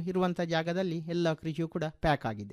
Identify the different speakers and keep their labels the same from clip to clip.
Speaker 1: ಇರುವಂಥ ಜಾಗದಲ್ಲಿ ಎಲ್ಲ ಕೃಷಿಯೂ ಕೂಡ ಪ್ಯಾಕ್ ಆಗಿದೆ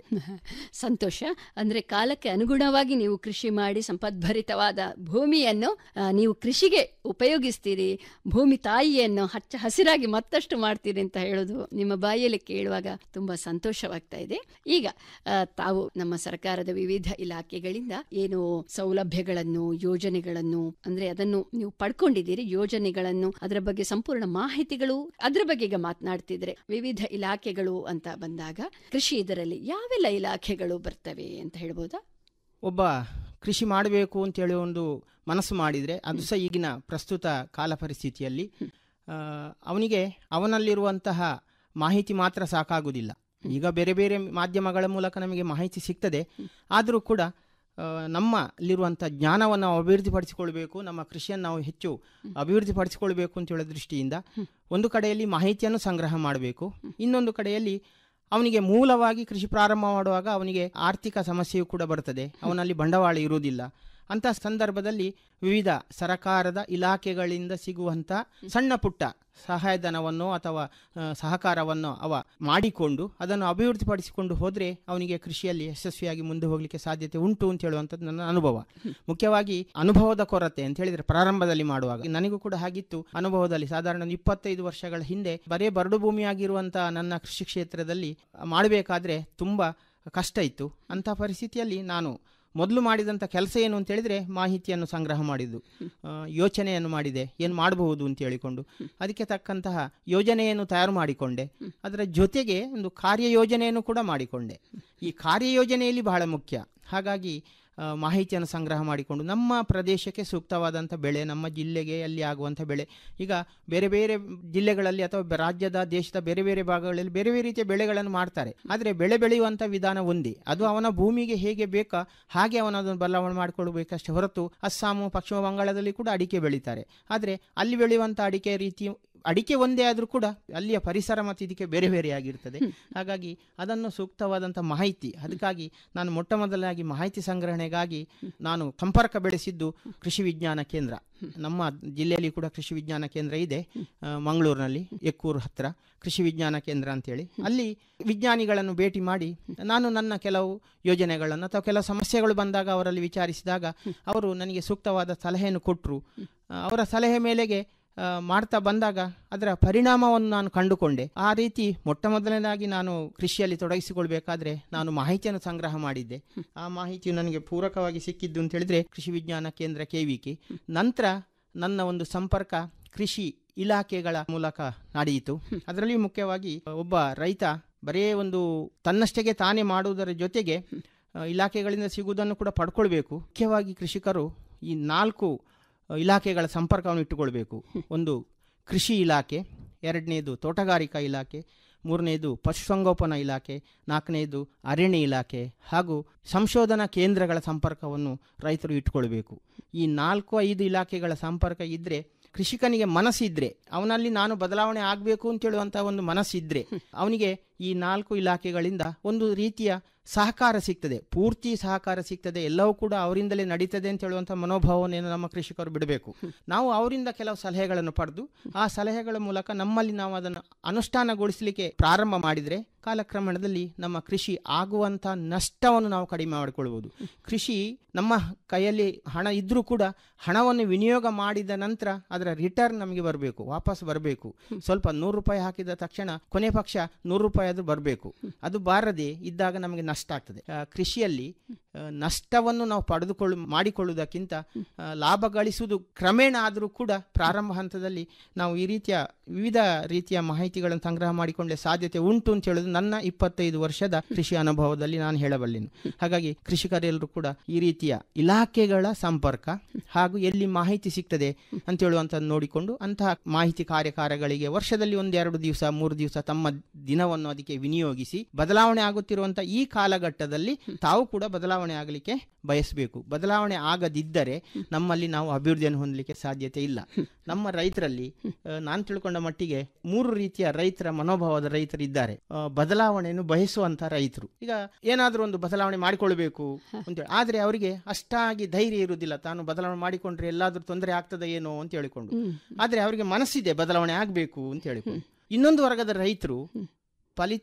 Speaker 2: ಸಂತೋಷ ಅಂದ್ರೆ ಕಾಲಕ್ಕೆ ಅನುಗುಣವಾಗಿ ನೀವು ಕೃಷಿ ಮಾಡಿ ಸಂಪದ್ಭರಿತವಾದ ಭೂಮಿಯನ್ನು ಆ, ನೀವು ಕೃಷಿಗೆ ಉಪಯೋಗಿಸ್ತೀರಿ ಭೂಮಿ ತಾಯಿಯನ್ನು ಹಚ್ಚ ಹಸಿರಾಗಿ ಮತ್ತಷ್ಟು ಮಾಡ್ತೀರಿ ಅಂತ ಹೇಳೋದು ನಿಮ್ಮ ಬಾಯಲ್ಲಿ ಕೇಳುವಾಗ ತುಂಬಾ ಸಂತೋಷವಾಗ್ತಾ ಇದೆ ಈಗ ಆ, ತಾವು ನಮ್ಮ ಸರ್ಕಾರದ ವಿವಿಧ ಇಲಾಖೆಗಳಿಂದ ಏನು ಸೌಲಭ್ಯಗಳನ್ನು ಯೋಜನೆಗಳನ್ನು ಅಂದ್ರೆ ಅದನ್ನು ನೀವು ಪಡ್ಕೊಂಡಿದ್ದೀರಿ ಯೋಜನೆಗಳನ್ನು ಅದರ ಬಗ್ಗೆ ಸಂಪೂರ್ಣ ಮಾಹಿತಿಗಳು ಅದರ ಬಗ್ಗೆ ಈಗ ಮಾತನಾಡ್ತಿದ್ರೆ ವಿವಿಧ ಇಲಾಖೆಗಳು ಅಂತ ಬಂದಾಗ ಕೃಷಿ ಇದರಲ್ಲಿ ಯಾವೆಲ್ಲ ಇಲಾಖೆಗಳು ಬರ್ತವೆ ಅಂತ ಹೇಳ್ಬೋದಾ
Speaker 1: ಒಬ್ಬ ಕೃಷಿ ಮಾಡಬೇಕು ಅಂತೇಳಿ ಒಂದು ಮನಸ್ಸು ಮಾಡಿದರೆ ಅದು ಸಹ ಈಗಿನ ಪ್ರಸ್ತುತ ಕಾಲ ಪರಿಸ್ಥಿತಿಯಲ್ಲಿ ಆ, ಅವನಿಗೆ ಅವನಲ್ಲಿರುವಂತಹ ಮಾಹಿತಿ ಮಾತ್ರ ಸಾಕಾಗುವುದಿಲ್ಲ ಈಗ ಬೇರೆ ಬೇರೆ ಮಾಧ್ಯಮಗಳ ಮೂಲಕ ನಮಗೆ ಮಾಹಿತಿ ಸಿಗ್ತದೆ ಆದರೂ ಕೂಡ ಆ, ನಮ್ಮಲ್ಲಿರುವಂಥ ಜ್ಞಾನವನ್ನು ನಾವು ಅಭಿವೃದ್ಧಿಪಡಿಸಿಕೊಳ್ಬೇಕು ನಮ್ಮ ಕೃಷಿಯನ್ನು ನಾವು ಹೆಚ್ಚು ಅಭಿವೃದ್ಧಿಪಡಿಸಿಕೊಳ್ಬೇಕು ಅಂತ ಹೇಳೋ ದೃಷ್ಟಿಯಿಂದ ಒಂದು ಕಡೆಯಲ್ಲಿ ಮಾಹಿತಿಯನ್ನು ಸಂಗ್ರಹ ಮಾಡಬೇಕು ಇನ್ನೊಂದು ಕಡೆಯಲ್ಲಿ ಅವನಿಗೆ ಮೂಲವಾಗಿ ಕೃಷಿ ಪ್ರಾರಂಭ ಮಾಡುವಾಗ ಅವನಿಗೆ ಆರ್ಥಿಕ ಸಮಸ್ಯೆಯೂ ಕೂಡ ಬರ್ತದೆ ಅವನಲ್ಲಿ ಬಂಡವಾಳ ಇರುವುದಿಲ್ಲ ಅಂತ ಸಂದರ್ಭದಲ್ಲಿ ವಿವಿಧ ಸರಕಾರದ ಇಲಾಖೆಗಳಿಂದ ಸಿಗುವಂಥ ಸಣ್ಣ ಪುಟ್ಟ ಸಹಾಯಧನವನ್ನು ಅಥವಾ ಆ, ಸಹಕಾರವನ್ನು ಅವ ಮಾಡಿಕೊಂಡು ಅದನ್ನು ಅಭಿವೃದ್ಧಿಪಡಿಸಿಕೊಂಡು ಹೋದರೆ ಅವನಿಗೆ ಕೃಷಿಯಲ್ಲಿ ಯಶಸ್ವಿಯಾಗಿ ಮುಂದೆ ಹೋಗಲಿಕ್ಕೆ ಸಾಧ್ಯತೆ ಉಂಟು ಅಂತ ಹೇಳುವಂಥದ್ದು ನನ್ನ ಅನುಭವ ಮುಖ್ಯವಾಗಿ ಅನುಭವದ ಕೊರತೆ ಅಂತ ಹೇಳಿದರೆ ಪ್ರಾರಂಭದಲ್ಲಿ ಮಾಡುವಾಗ ನನಗೂ ಕೂಡ ಹಾಗಿತ್ತು ಅನುಭವದಲ್ಲಿ ಸಾಧಾರಣ ಒಂದು ಇಪ್ಪತ್ತೈದು ವರ್ಷಗಳ ಹಿಂದೆ ಬರೇ ಬರಡು ಭೂಮಿಯಾಗಿರುವಂಥ ನನ್ನ ಕೃಷಿ ಕ್ಷೇತ್ರದಲ್ಲಿ ಮಾಡಬೇಕಾದ್ರೆ ತುಂಬ ಕಷ್ಟ ಇತ್ತು ಅಂಥ ಪರಿಸ್ಥಿತಿಯಲ್ಲಿ ನಾನು ಮೊದಲು ಮಾಡಿದಂಥ ಕೆಲಸ ಏನು ಅಂತ ಹೇಳಿದ್ರೆ ಮಾಹಿತಿಯನ್ನು ಸಂಗ್ರಹ ಮಾಡಿದ್ದು ಆ, ಯೋಚನೆಯನ್ನು ಮಾಡಿದೆ ಏನು ಮಾಡಬಹುದು ಅಂತ ಹೇಳಿಕೊಂಡು ಅದಕ್ಕೆ ತಕ್ಕಂತಹ ಯೋಜನೆಯನ್ನು ತಯಾರು ಮಾಡಿಕೊಂಡೆ ಅದರ ಜೊತೆಗೆ ಒಂದು ಕಾರ್ಯಯೋಜನೆಯನ್ನು ಕೂಡ ಮಾಡಿಕೊಂಡೆ ಈ ಕಾರ್ಯಯೋಜನೆಯಲ್ಲಿ ಬಹಳ ಮುಖ್ಯ ಹಾಗಾಗಿ ಆ, ಮಾಹಿತಿಯನ್ನು ಸಂಗ್ರಹ ಮಾಡಿಕೊಂಡು ನಮ್ಮ ಪ್ರದೇಶಕ್ಕೆ ಸೂಕ್ತವಾದಂಥ ಬೆಳೆ ನಮ್ಮ ಜಿಲ್ಲೆಗೆ ಅಲ್ಲಿ ಆಗುವಂಥ ಬೆಳೆ ಈಗ ಬೇರೆ ಬೇರೆ ಜಿಲ್ಲೆಗಳಲ್ಲಿ ಅಥವಾ ಬ- ರಾಜ್ಯದ ದೇಶದ ಬೇರೆ ಬೇರೆ ಭಾಗಗಳಲ್ಲಿ ಬೇರೆ ಬೇರೆ ರೀತಿಯ ಬೆಳೆಗಳನ್ನು ಮಾಡ್ತಾರೆ ಆದರೆ ಬೆಳೆ ಬೆಳೆಯುವಂಥ ವಿಧಾನ ಒಂದೇ ಅದು ಅವನ ಭೂಮಿಗೆ ಹೇಗೆ ಬೇಕಾ ಹಾಗೆ ಅವನ ಅದನ್ನು ಬದಲಾವಣೆ ಮಾಡಿಕೊಳ್ಬೇಕಷ್ಟೇ ಹೊರತು ಅಸ್ಸಾಮು ಪಶ್ಚಿಮ ಬಂಗಾಳದಲ್ಲಿ ಕೂಡ ಅಡಿಕೆ ಬೆಳೀತಾರೆ ಆದರೆ ಅಲ್ಲಿ ಬೆಳೆಯುವಂಥ ಅಡಿಕೆ ರೀತಿ ಅಡಿಕೆ ಒಂದೇ ಆದರೂ ಕೂಡ ಅಲ್ಲಿಯ ಪರಿಸರ ಮತ್ತು ಇದಕ್ಕೆ ಬೇರೆ ಬೇರೆಯಾಗಿರ್ತದೆ ಹಾಗಾಗಿ ಅದನ್ನು ಸೂಕ್ತವಾದಂಥ ಮಾಹಿತಿ ಅದಕ್ಕಾಗಿ ನಾನು ಮೊಟ್ಟ ಮೊದಲಾಗಿ ಮಾಹಿತಿ ಸಂಗ್ರಹಣೆಗಾಗಿ ನಾನು ಸಂಪರ್ಕ ಬೆಳೆಸಿದ್ದು ಕೃಷಿ ವಿಜ್ಞಾನ ಕೇಂದ್ರ ನಮ್ಮ ಜಿಲ್ಲೆಯಲ್ಲಿ ಕೂಡ ಕೃಷಿ ವಿಜ್ಞಾನ ಕೇಂದ್ರ ಇದೆ ಆ, ಮಂಗಳೂರಿನಲ್ಲಿ ಎಕ್ಕೂರು ಹತ್ರ ಕೃಷಿ ವಿಜ್ಞಾನ ಕೇಂದ್ರ ಅಂತೇಳಿ ಅಲ್ಲಿ ವಿಜ್ಞಾನಿಗಳನ್ನು ಭೇಟಿ ಮಾಡಿ ನಾನು ನನ್ನ ಕೆಲವು ಯೋಜನೆಗಳನ್ನು ಅಥವಾ ಕೆಲವು ಸಮಸ್ಯೆಗಳು ಬಂದಾಗ ಅವರಲ್ಲಿ ವಿಚಾರಿಸಿದಾಗ ಅವರು ನನಗೆ ಸೂಕ್ತವಾದ ಸಲಹೆಯನ್ನು ಕೊಟ್ಟರು ಅವರ ಸಲಹೆ ಮೇಲೆಗೆ ಆ, ಮಾಡ್ತಾ ಬಂದಾಗ ಅದರ ಪರಿಣಾಮವನ್ನು ನಾನು ಕಂಡುಕೊಂಡೆ ಆ ರೀತಿ ಮೊಟ್ಟ ಮೊದಲನೇದಾಗಿ ನಾನು ಕೃಷಿಯಲ್ಲಿ ತೊಡಗಿಸಿಕೊಳ್ಬೇಕಾದ್ರೆ ನಾನು ಮಾಹಿತಿಯನ್ನು ಸಂಗ್ರಹ ಮಾಡಿದ್ದೆ ಆ ಮಾಹಿತಿಯು ನನಗೆ ಪೂರಕವಾಗಿ ಸಿಕ್ಕಿದ್ದು ಅಂತ ಹೇಳಿದ್ರೆ ಕೃಷಿ ವಿಜ್ಞಾನ ಕೇಂದ್ರ ಕೆವಿಕೆ ನಂತರ ನನ್ನ ಒಂದು ಸಂಪರ್ಕ ಕೃಷಿ ಇಲಾಖೆಗಳ ಮೂಲಕ ನಡೆಯಿತು ಅದರಲ್ಲಿ ಮುಖ್ಯವಾಗಿ ಒಬ್ಬ ರೈತ ಬರೇ ಒಂದು ತನ್ನಷ್ಟಕ್ಕೆ ತಾನೇ ಮಾಡುವುದರ ಜೊತೆಗೆ ಆ, ಇಲಾಖೆಗಳಿಂದ ಸಿಗುವುದನ್ನು ಕೂಡ ಪಡ್ಕೊಳ್ಬೇಕು ಮುಖ್ಯವಾಗಿ ಕೃಷಿಕರು ಈ ನಾಲ್ಕು ಆ, ಇಲಾಖೆಗಳ ಸಂಪರ್ಕವನ್ನು ಇಟ್ಟುಕೊಳ್ಬೇಕು ಒಂದು ಕೃಷಿ ಇಲಾಖೆ ಎರಡನೇದು ತೋಟಗಾರಿಕಾ ಇಲಾಖೆ ಮೂರನೇದು ಪಶುಸಂಗೋಪನಾ ಇಲಾಖೆ ನಾಲ್ಕನೇದು ಅರಣ್ಯ ಇಲಾಖೆ ಹಾಗೂ ಸಂಶೋಧನಾ ಕೇಂದ್ರಗಳ ಸಂಪರ್ಕವನ್ನು ರೈತರು ಇಟ್ಟುಕೊಳ್ಬೇಕು ಈ ನಾಲ್ಕು ಐದು ಇಲಾಖೆಗಳ ಸಂಪರ್ಕ ಇದ್ದರೆ ಕೃಷಿಕನಿಗೆ ಮನಸ್ಸಿದ್ರೆ ಅವನಲ್ಲಿ ನಾನು ಬದಲಾವಣೆ ಆಗಬೇಕು ಅಂತ ಹೇಳುವಂಥ ಒಂದು ಮನಸ್ಸಿದ್ರೆ ಅವನಿಗೆ ಈ ನಾಲ್ಕು ಇಲಾಖೆಗಳಿಂದ ಒಂದು ರೀತಿಯ ಸಹಕಾರ ಸಿಗ್ತದೆ ಪೂರ್ತಿ ಸಹಕಾರ ಸಿಗ್ತದೆ ಎಲ್ಲವೂ ಕೂಡ ಅವರಿಂದಲೇ ನಡೀತದೆ ಅಂತ ಹೇಳುವಂಥ ಮನೋಭಾವನೆಯನ್ನು ನಮ್ಮ ಕೃಷಿಕರು ಬಿಡಬೇಕು ನಾವು ಅವರಿಂದ ಕೆಲವು ಸಲಹೆಗಳನ್ನು ಪಡೆದು ಆ ಸಲಹೆಗಳ ಮೂಲಕ ನಮ್ಮಲ್ಲಿ ನಾವು ಅದನ್ನು ಅನುಷ್ಠಾನಗೊಳಿಸಲಿಕ್ಕೆ ಪ್ರಾರಂಭ ಮಾಡಿದರೆ ಕಾಲಕ್ರಮಣದಲ್ಲಿ ನಮ್ಮ ಕೃಷಿ ಆಗುವಂಥ ನಷ್ಟವನ್ನು ನಾವು ಕಡಿಮೆ ಮಾಡಿಕೊಳ್ಬೋದು ಕೃಷಿ ನಮ್ಮ ಕೈಯಲ್ಲಿ ಹಣ ಇದ್ದರೂ ಕೂಡ ಹಣವನ್ನು ವಿನಿಯೋಗ ಮಾಡಿದ ನಂತರ ಅದರ ರಿಟರ್ನ್ ನಮಗೆ ಬರಬೇಕು ವಾಪಸ್ ಬರಬೇಕು ಸ್ವಲ್ಪ ನೂರು ರೂಪಾಯಿ ಹಾಕಿದ ತಕ್ಷಣ ಕೊನೆ ಪಕ್ಷ ನೂರು ರೂಪಾಯಿ ಅದು ಬರಬೇಕು ಅದು ಬಾರದೆ ಇದ್ದಾಗ ನಮಗೆ ನಷ್ಟ ಆಗ್ತದೆ ಆ, ಕೃಷಿಯಲ್ಲಿ ಆ, ನಷ್ಟವನ್ನು ನಾವು ಪಡೆದುಕೊಳ್ಳು ಮಾಡಿಕೊಳ್ಳುವುದಕ್ಕಿಂತ ಆ, ಲಾಭ ಗಳಿಸುವುದು ಕ್ರಮೇಣ ಆದರೂ ಕೂಡ ಪ್ರಾರಂಭ ಹಂತದಲ್ಲಿ ನಾವು ಈ ರೀತಿಯ ವಿವಿಧ ರೀತಿಯ ಮಾಹಿತಿಗಳನ್ನು ಸಂಗ್ರಹ ಮಾಡಿಕೊಂಡೇ ಸಾಧ್ಯತೆ ಉಂಟು ಅಂತ ಹೇಳೋದು ನನ್ನ ಇಪ್ಪತ್ತೈದು ವರ್ಷದ ಕೃಷಿ ಅನುಭವದಲ್ಲಿ ನಾನು ಹೇಳಬಲ್ಲೆನು ಹಾಗಾಗಿ ಕೃಷಿಕರೆಲ್ಲರೂ ಕೂಡ ಈ ರೀತಿಯ ಇಲಾಖೆಗಳ ಸಂಪರ್ಕ ಹಾಗೂ ಎಲ್ಲಿ ಮಾಹಿತಿ ಸಿಗ್ತದೆ ಅಂತ ಹೇಳುವಂಥದ್ದು ನೋಡಿಕೊಂಡು ಅಂತಹ ಮಾಹಿತಿ ಕಾರ್ಯಕಾರಗಳಿಗೆ ವರ್ಷದಲ್ಲಿ ಒಂದೆರಡು ದಿವಸ ಮೂರು ದಿವಸ ತಮ್ಮ ದಿನವನ್ನು ಅದಕ್ಕೆ ವಿನಿಯೋಗಿಸಿ ಬದಲಾವಣೆ ಆಗುತ್ತಿರುವಂತಹ ಈ ಕಾಲಘಟ್ಟದಲ್ಲಿ ತಾವು ಕೂಡ ಬದಲಾವಣೆ ಆಗಲಿಕ್ಕೆ ಬಯಸಬೇಕು ಬದಲಾವಣೆ ಆಗದಿದ್ದರೆ ನಮ್ಮಲ್ಲಿ ನಾವು ಅಭಿವೃದ್ಧಿಯನ್ನು ಹೊಂದಲಿಕ್ಕೆ ಸಾಧ್ಯತೆ ಇಲ್ಲ ನಮ್ಮ ರೈತರಲ್ಲಿ ನಾನು ತಿಳ್ಕೊಂಡ ಮಟ್ಟಿಗೆ ಮೂರು ರೀತಿಯ ರೈತರ ಮನೋಭಾವದ ರೈತರಿದ್ದಾರೆ ಆ, ಬದಲಾವಣೆಯನ್ನು ಬಯಸುವಂತ ರೈತರು ಈಗ ಏನಾದರೂ ಒಂದು ಬದಲಾವಣೆ ಮಾಡಿಕೊಳ್ಬೇಕು ಅಂತೇಳಿ ಆದರೆ ಅವರಿಗೆ ಅಷ್ಟಾಗಿ ಧೈರ್ಯ ಇರುವುದಿಲ್ಲ ತಾನು ಬದಲಾವಣೆ ಮಾಡಿಕೊಂಡ್ರೆ ಎಲ್ಲಾದ್ರೂ ತೊಂದರೆ ಆಗ್ತದೆ ಏನೋ ಅಂತ ಹೇಳಿಕೊಂಡು ಆದರೆ ಅವರಿಗೆ ಮನಸ್ಸಿದೆ ಬದಲಾವಣೆ ಆಗಬೇಕು ಅಂತ ಹೇಳಿಕೊಂಡು ಇನ್ನೊಂದು ವರ್ಗದ ರೈತರು ಫಲಿತ